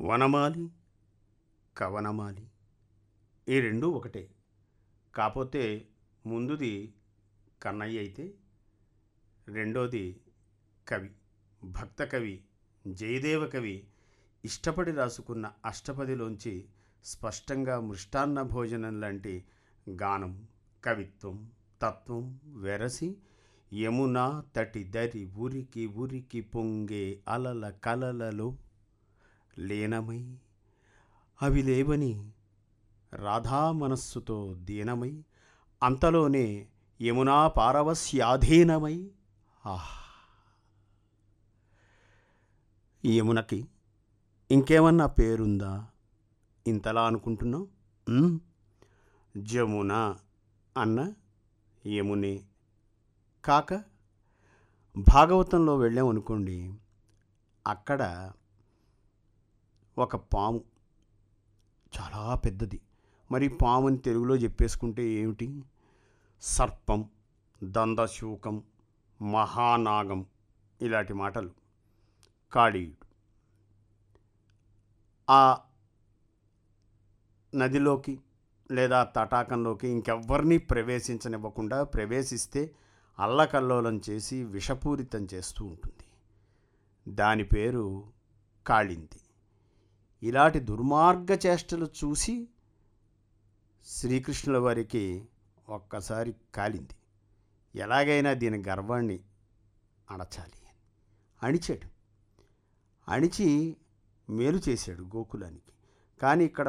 వనమాలి కవనమాలి ఈ రెండు ఒకటే కాకపోతే ముందుది కన్నయ్య అయితే రెండోది కవి భక్త కవి జయదేవ కవి ఇష్టపడి రాసుకున్న అష్టపదిలోంచి స్పష్టంగా మృష్టాన్న భోజనం లాంటి గానం కవిత్వం తత్వం వెరసి యమునా తటి దరి ఉరికి ఉరికి పొంగే అలల కలలలో లీనమై అవి లేవని రాధా మనస్సుతో దీనమై అంతలోనే యమునా పారవస్యాధీనమై ఆహ్ ఈ యమునకి ఇంకేమన్నా పేరుందా ఇంతలా అనుకుంటున్నావు ఉమ్, జమున అన్న యమునే కాక భాగవతంలో వెళ్ళామనుకోండి అక్కడ ఒక పాము చాలా పెద్దది మరి పాము అని తెలుగులో చెప్పేసుకుంటే ఏమిటి సర్పం దందశూకం మహానాగం ఇలాంటి మాటలు కాళీయుడు ఆ నదిలోకి లేదా తటాకంలోకి ఇంకెవ్వరినీ ప్రవేశించనివ్వకుండా ప్రవేశిస్తే అల్లకల్లోలం చేసి విషపూరితం చేస్తూ ఉంటుంది దాని పేరు కాళింది ఇలాంటి దుర్మార్గ చేష్టలు చూసి శ్రీకృష్ణుల వారికి ఒక్కసారి కాలింది ఎలాగైనా దీని గర్వాన్ని అణచాలి అని అణిచాడు అణిచి మేలు చేశాడు గోకులానికి కానీ ఇక్కడ